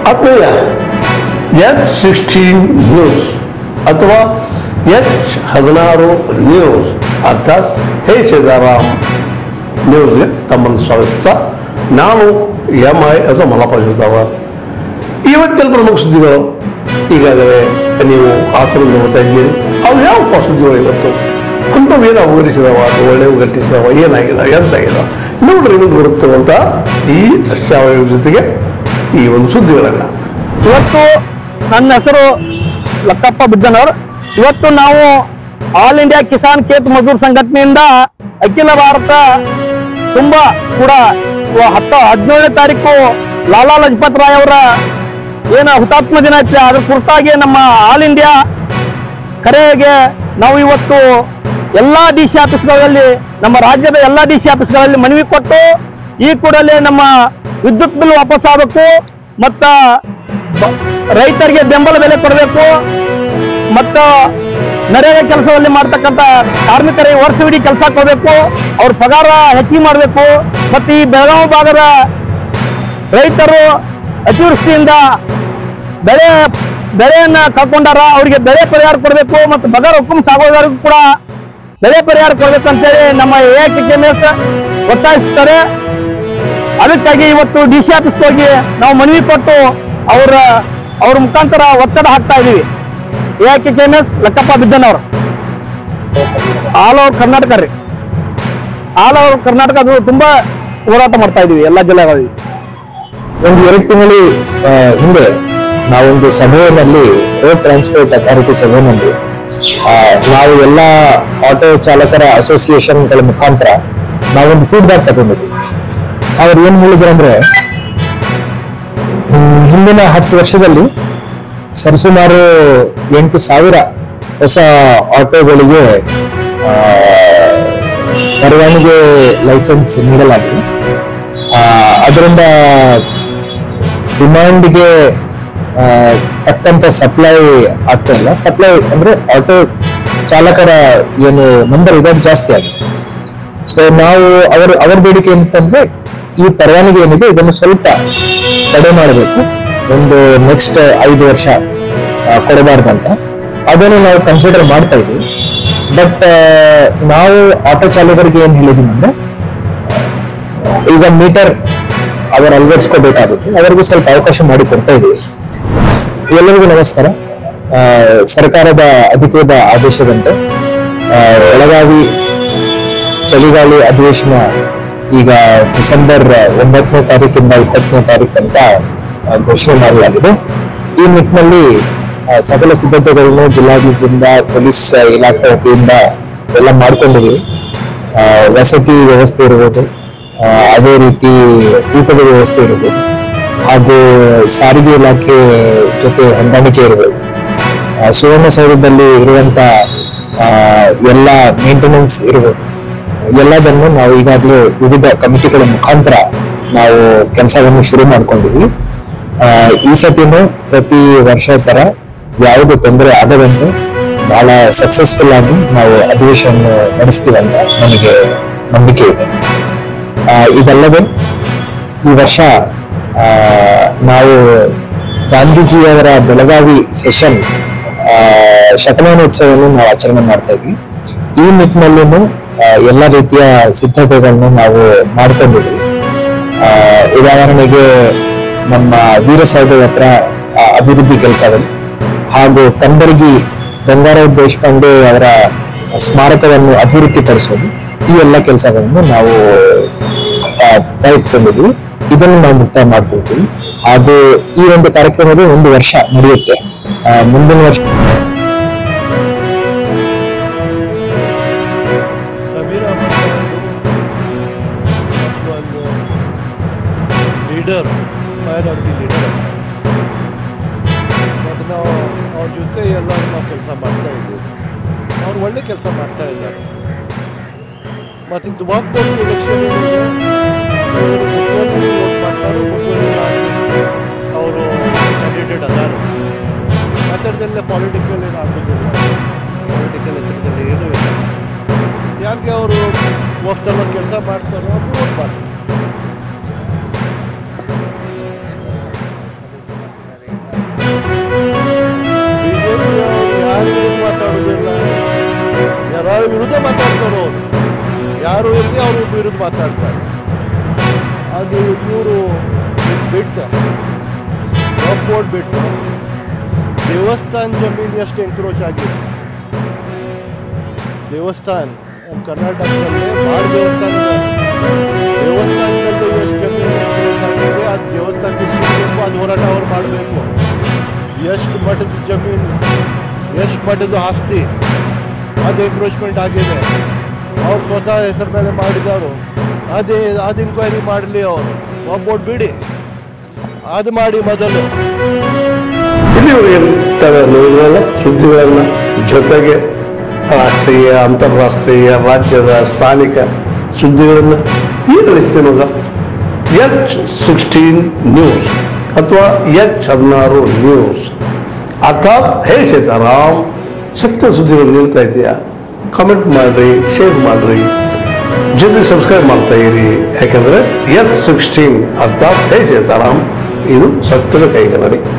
ಆತ್ಮೀಯ H sixteen news ಅಥವಾ H ಹದಿನಾರು ನ್ಯೂಸ್ ಅರ್ಥಾತ್ ಹೇ ಸೀತಾರಾಮ್ ನ್ಯೂಸ್ಗೆ ತಮ್ಮನ್ನು ಸ್ವಾಗತಿಸ್ತಾ ನಾನು ಎಂ ಐ ಅಥವಾ ಮಲಪ ಶಿವತಾವರ್ ಇವತ್ತಿನ ಪ್ರಮುಖ ಸುದ್ದಿಗಳು ಈಗಾಗಲೇ ನೀವು ಆಸನ ನೋಡ್ತಾ ಇದ್ದೀರಿ ಅವು ಯಾವ ಸುದ್ದಿಗಳು ಇವತ್ತು ಅಂಥವು ಏನು ಅವಗರಿಸಿದವ ಅಥವಾ ಒಳ್ಳೆಯವು ಗಟ್ಟಿಸಿದವ ಏನಾಗಿದಾವೆ ಎಂತಾಗಿದಾವ ನೋಡ್ರಿ ಮುಂದೆ ಬರುತ್ತಿರುವಂಥ ಈ ದೃಶ್ಯಾವಳಿಗಳ ಜೊತೆಗೆ ಈ ಒಂದು ಸುದ್ದಿಗಳನ್ನ ಇವತ್ತು ನನ್ನ ಹೆಸರು ಲಕ್ಕಪ್ಪ ಬಿದ್ದನವ್ರು ಇವತ್ತು ನಾವು ಆಲ್ ಇಂಡಿಯಾ ಕಿಸಾನ್ ಖೇತ್ ಮಜದೂರ್ ಸಂಘಟನೆಯಿಂದ ಅಖಿಲ ಭಾರತ ತುಂಬಾ ಕೂಡ ಇವ- ಹತ್ತ ಹದಿನೇಳನೇ ತಾರೀಕು ಲಾಲಾ ಲಜಪತ್ ರಾಯ್ ಅವರ ಏನು ಹುತಾತ್ಮ ದಿನ ಐತೆ ಅದ್ರ ಕುರಿತಾಗಿ ನಮ್ಮ ಆಲ್ ಇಂಡಿಯಾ ಕರೆಗೆ ನಾವು ಇವತ್ತು ಎಲ್ಲಾ ಡಿ ಸಿ ಆಫೀಸ್ಗಳಲ್ಲಿ ನಮ್ಮ ರಾಜ್ಯದ ಎಲ್ಲಾ ಡಿ ಸಿ ಆಫೀಸ್ಗಳಲ್ಲಿ ಮನವಿ ಕೊಟ್ಟು ಈ ಕೂಡಲೇ ನಮ್ಮ ವಿದ್ಯುತ್ ಬಿಲ್ ವಾಪಸ್ ಆಗಬೇಕು ಮತ್ತ ಬ- ರೈತರಿಗೆ ಬೆಂಬಲ ಬೆಲೆ ಕೊಡಬೇಕು ಮತ್ತು ನರೇಗಾ ಕೆಲಸದಲ್ಲಿ ಮಾಡ್ತಕ್ಕಂಥ ಕಾರ್ಮಿಕರಿಗೆ ವರ್ಷವಿಡೀ ಕೆಲಸ ಕೊಡಬೇಕು ಅವ್ರ ಪಗಾರ ಹೆಚ್ಚಿಗೆ ಮಾಡಬೇಕು ಮತ್ತು ಈ ಬೆಳಗಾವಿ ಭಾಗದ ರೈತರು ಅತಿವೃಷ್ಟಿಯಿಂದ ಬೆಳೆ ಬೆಳೆಯನ್ನ ಕಳ್ಕೊಂಡಾರ ಅವರಿಗೆ ಬೆಳೆ ಪರಿಹಾರ ಕೊಡಬೇಕು ಮತ್ತು ಬಗರ್ ಹುಕುಂ ಸಾಗೋದವರಿಗೂ ಕೂಡ ಬೆಳೆ ಪರಿಹಾರ ಕೊಡಬೇಕು ಅಂತೇಳಿ ನಮ್ಮ ಎ ಒತ್ತಾಯಿಸುತ್ತಾರೆ ಅದಕ್ಕಾಗಿ ಇವತ್ತು ಡಿ ಸಿ ಆಫೀಸ್ಗೆ ಹೋಗಿ ನಾವು ಮನವಿ ಕೊಟ್ಟು ಅವರ ಅವ್ರ ಮುಖಾಂತರ ಒತ್ತಡ ಹಾಕ್ತಾ ಇದೀವಿ A K K M S Lakkappa ಬಿದ್ದನವರು ಆಲ್ ಓವರ್ ಕರ್ನಾಟಕ ರೀ ಆಲ್ ಓವರ್ ಕರ್ನಾಟಕ ಅದು ತುಂಬಾ ಹೋರಾಟ ಮಾಡ್ತಾ ಇದೀವಿ ಎಲ್ಲ ಜಿಲ್ಲೆಗಳಲ್ಲಿ ಒಂದು ಎರಡು ತಿಂಗಳು ಆ, ಹಿಂದೆ ನಾವೊಂದು ಸಭೆಯಲ್ಲಿ ರೋಡ್ ಟ್ರಾನ್ಸ್ಪೋರ್ಟ್ ಅಥಾರಿಟಿ ಸಭೆಯಲ್ಲಿ ಆ, ನಾವು ಎಲ್ಲ ಆಟೋ ಚಾಲಕರ ಅಸೋಸಿಯೇಷನ್ಗಳ ಮುಖಾಂತರ ನಾವೊಂದು ಫೀಡ್ಬ್ಯಾಕ್ ತಗೊಂಡಿದ್ವಿ ಅವ್ರು ಏನ್ ಹೇಳಿದ್ರು ಅಂದ್ರೆ ಹ್ಮ್, ಹಿಂದಿನ ಹತ್ತು ವರ್ಷದಲ್ಲಿ ಸರಿಸುಮಾರು ಎಂಟು ಸಾವಿರ ಹೊಸ ಆಟೋಗಳಿಗೆ ಆ, ಪರವಾನಗಿ ಲೈಸೆನ್ಸ್ ನೀಡಲಾಗಿದೆ ಆ, ಅದರಿಂದ ಡಿಮ್ಯಾಂಡ್ಗೆ ತಕ್ಕಂತ ಸಪ್ಲೈ ಆಗ್ತಾ ಇಲ್ಲ ಸಪ್ಲೈ ಅಂದ್ರೆ ಆಟೋ ಚಾಲಕರ ಏನು ನಂಬರ್ ಇದೆ ಅದು ಜಾಸ್ತಿ ಆಗಿದೆ ಸೊ ನಾವು ಅವರ ಅವರ ಬೇಡಿಕೆ ಏನಂತಂದ್ರೆ ಈ ಪರವಾನಗಿ ಏನಿದೆ ಇದನ್ನು ಸ್ವಲ್ಪ ತಡೆ ಮಾಡಬೇಕು ಒಂದು ನೆಕ್ಸ್ಟ್ ಐದು ವರ್ಷ ಆ, ಕೊಡಬಾರ್ದಂತ ಅದನ್ನು ನಾವು ಕನ್ಸಿಡರ್ ಮಾಡ್ತಾ ಇದ್ದೀವಿ ಬಟ್ ನಾವು ಆಟೋ ಚಾಲಕರಿಗೆ ಏನ್ ಹೇಳಿದೀವಿ ಅಂದ್ರೆ ಈಗ ಮೀಟರ್ ಅವರು ಅಳವಡಿಸ್ಕೋಬೇಕಾಗುತ್ತೆ ಅವರಿಗೆ ಸ್ವಲ್ಪ ಅವಕಾಶ ಮಾಡಿ ಕೊಡ್ತಾ ಇದ್ದೀವಿ ಎಲ್ಲರಿಗೂ ನಮಸ್ಕಾರ ಆ, ಸರ್ಕಾರದ ಅಧಿಕೃತ ಆದೇಶದಂತೆ ಆ, ಬೆಳಗಾವಿ ಚಳಿಗಾಲಿ ಅಧಿವೇಶನ ಈಗ ಡಿಸೆಂಬರ್ ಒಂಬತ್ತನೇ ತಾರೀಕಿಂದ ಇಪ್ಪತ್ತನೇ ತಾರೀಕು ತನಕ ಆ, ಘೋಷಣೆ ಮಾಡಲಾಗಿದೆ ಈ ನಿಟ್ಟಿನಲ್ಲಿ ಆ, ಸಕಲ ಸಿದ್ಧತೆಗಳನ್ನು ಜಿಲ್ಲಾಡಳಿತದಿಂದ ಪೊಲೀಸ್ ಇಲಾಖೆ ವತಿಯಿಂದ ಎಲ್ಲ ಮಾಡ್ಕೊಂಡಿದ್ದೀವಿ ಆ, ವಸತಿ ವ್ಯವಸ್ಥೆ ಇರ್ಬೋದು ಆ, ಅದೇ ರೀತಿ ಊಟದ ವ್ಯವಸ್ಥೆ ಇರ್ಬೋದು ಹಾಗೂ ಸಾರಿಗೆ ಇಲಾಖೆ ಜೊತೆ ಹೊಂದಾಣಿಕೆ ಇರಬೇಕು ಆ, ಸುವರ್ಣಸೌಧದಲ್ಲಿ ಇರುವಂತ ಆ, ಎಲ್ಲ ಮೇಂಟೆನೆನ್ಸ್ ಇರಬೇಕು ಎಲ್ಲದನ್ನು ನಾವು ಈಗಾಗಲೇ ವಿವಿಧ ಕಮಿಟಿಗಳ ಮುಖಾಂತರ ನಾವು ಕೆಲಸವನ್ನು ಶುರು ಮಾಡ್ಕೊಂಡಿದ್ವಿ ಆ, ಈ ಸತಿನೂ ಪ್ರತಿ ವರ್ಷ ತರ ಯಾವುದೇ ತೊಂದರೆ ಆಗದಂತೆ ಬಹಳ ಸಕ್ಸಸ್ಫುಲ್ ಆಗಿ ನಾವು ಅಧಿವೇಶನ ನಡೆಸ್ತೀವಿ ಅಂತ ನನಗೆ ನಂಬಿಕೆ ಇದೆ ಆ, ಇದಲ್ಲದೆ ಈ ವರ್ಷ ಆ, ನಾವು ಗಾಂಧೀಜಿಯವರ ಬೆಳಗಾವಿ ಸೆಷನ್ ಶತಮಾನೋತ್ಸವವನ್ನು ನಾವು ಆಚರಣೆ ಮಾಡ್ತಾ ಇದ್ವಿ ಈ ನಿಟ್ಟಿನಲ್ಲಿನೂ ಆ, ಎಲ್ಲ ರೀತಿಯ ಸಿದ್ಧತೆಗಳನ್ನು ನಾವು ಮಾಡ್ಕೊಂಡಿದ್ವಿ ಆ, ಉದಾಹರಣೆಗೆ ನಮ್ಮ ವೀರಸೌಧದ ಹತ್ರ ಆ, ಅಭಿವೃದ್ಧಿ ಕೆಲಸಗಳು ಹಾಗೂ ಕಲಬುರಗಿ ಗಂಗಾರಾವ್ ದೇಶಪಾಂಡೆ ಅವರ ಸ್ಮಾರಕವನ್ನು ಅಭಿವೃದ್ಧಿಪಡಿಸೋದು ಈ ಎಲ್ಲ ಕೆಲಸಗಳನ್ನು ನಾವು ಆ, ಕೈ ಎತ್ಕೊಂಡಿದ್ವಿ ಇದನ್ನು ನಾವು ಮುಕ್ತಾಯ ಮಾಡ್ಕೊಳ್ತೀವಿ ಹಾಗೂ ಈ ಒಂದು ಕಾರ್ಯಕ್ರಮದ ಒಂದು ವರ್ಷ ನಡೆಯುತ್ತೆ ಆ, ಮುಂದಿನ ವರ್ಷ ಸಮೀರ ಒಂದು ಲೀಡರ್ ಮೈನಾರಿಟಿ ಲೀಡರ್ ಮತ್ತು ನಾವು ಅವ್ರ ಜೊತೆ ಎಲ್ಲ ನಾವು ಕೆಲಸ ಮಾಡ್ತಾ ಇದ್ದೀವಿ ಅವ್ರು ಒಳ್ಳೆ ಕೆಲಸ ಮಾಡ್ತಾ ಇದ್ದಾರೆ ಮತ್ತು ತುಮಕೂರು ಎಲೆಕ್ಷನ್ ಮುಖ್ಯಮಂತ್ರಿ ವೋಟ್ ಮಾಡ್ತಾರೆ ಮುಖ್ಯಮಂತ್ರಿ ಅವರು ಕ್ಯಾಂಡಿಡೇಟ್ ಅದಾರ ಆ ಥರದ್ದೆಲ್ಲ ಪಾಲಿಟಿಕಲ್ ಏನು ಆಗೋದಿಲ್ಲ ಪೊಲಿಟಿಕಲ್ ಹತ್ರದಲ್ಲಿ ಏನೂ ಇಲ್ಲ ಯಾರಿಗೆ ಅವರು ವರ್ಷದಲ್ಲ ಕೆಲಸ ಮಾಡ್ತಾರೋ ಅವ್ರು ವೋಟ್ ಮಾಡ್ತಾರೆ ವಿರುದ್ಧ ಮಾತಾಡ್ತಾರೆ ಅವರು ಯಾರು ಇರಲಿ ಅವರು ವಿರುದ್ಧ ಮಾತಾಡ್ತಾರೆ ಹಾಗೆ ಇವರು ಬಿಟ್ಟು ಬೋರ್ಡ್ ಬಿಟ್ಟು ದೇವಸ್ಥಾನ ಜಮೀನು ಎಷ್ಟು ಎಂಕ್ರೋಚ್ ಆಗಿದೆ ದೇವಸ್ಥಾನ ನಮ್ಮ ಕರ್ನಾಟಕದಲ್ಲಿ ಭಾಳ ದೇವಸ್ಥಾನ ಇದೆ. ದೇವಸ್ಥಾನದಲ್ಲಿ ಎಷ್ಟು ಜಮೀನು ಎನ್ಕ್ರೋಚ್ ಆಗಿದೆ ಅದು ದೇವಸ್ಥಾನಕ್ಕೆ ಸಿಗಬೇಕು ಅದು ಹೋರಾಟ ಅವ್ರು ಮಾಡಬೇಕು ಎಷ್ಟು ಮಠದ ಜಮೀನು ಎಷ್ಟು ಮಠದ ಆಸ್ತಿ ಅದು ಎನ್ಕ್ರೋಚ್ಮೆಂಟ್ ಆಗಿದೆ ಅವ್ರು ಸ್ವತಃ ಹೆಸರು ಮೇಲೆ ಮಾಡಿದವರು ಅದೇ ಅದು ಇನ್ಕ್ವೈರಿ ಮಾಡಲಿ ಅವರು ಒಬ್ಬೊಟ್ಟು ಬಿಡಿ ಅದು ಮಾಡಿ ಮೊದಲು ಇಲ್ಲಿವರೆಗೆ ತಾವು ನೋಡಿದ್ರಲ್ಲ ಸುದ್ದಿಗಳನ್ನು ಜೊತೆಗೆ ರಾಷ್ಟ್ರೀಯ ಅಂತಾರಾಷ್ಟ್ರೀಯ ರಾಜ್ಯದ ಸ್ಥಾನಿಕ ಸುದ್ದಿಗಳನ್ನು ಈ ಮಗ ಎಚ್ ಸಿಕ್ಸ್ಟೀನ್ ನ್ಯೂಸ್ ಅಥವಾ ಎಚ್ ಹದಿನಾರು ನ್ಯೂಸ್ ಅರ್ಥಾತ್ ಹೇ ಸೀತಾರಾಮ್ ಸತ್ಯ ಸುದ್ದಿಗಳು ನೀಡ್ತಾ ಇದೆಯಾ ಕಮೆಂಟ್ ಮಾಡಿರಿ ಶೇರ್ ಮಾಡಿರಿ ಜೊತೆಗೆ ಸಬ್ಸ್ಕ್ರೈಬ್ ಮಾಡ್ತಾ ಇರಿ ಯಾಕಂದರೆ ಎಚ್ ಸಿಕ್ಸ್ಟೀನ್ ಅರ್ಥಾತ್ ಹೇ ಸೀತಾರಾಮ್ ಇದು ಸತ್ಯದ ಕೈಗನ್ನಡಿ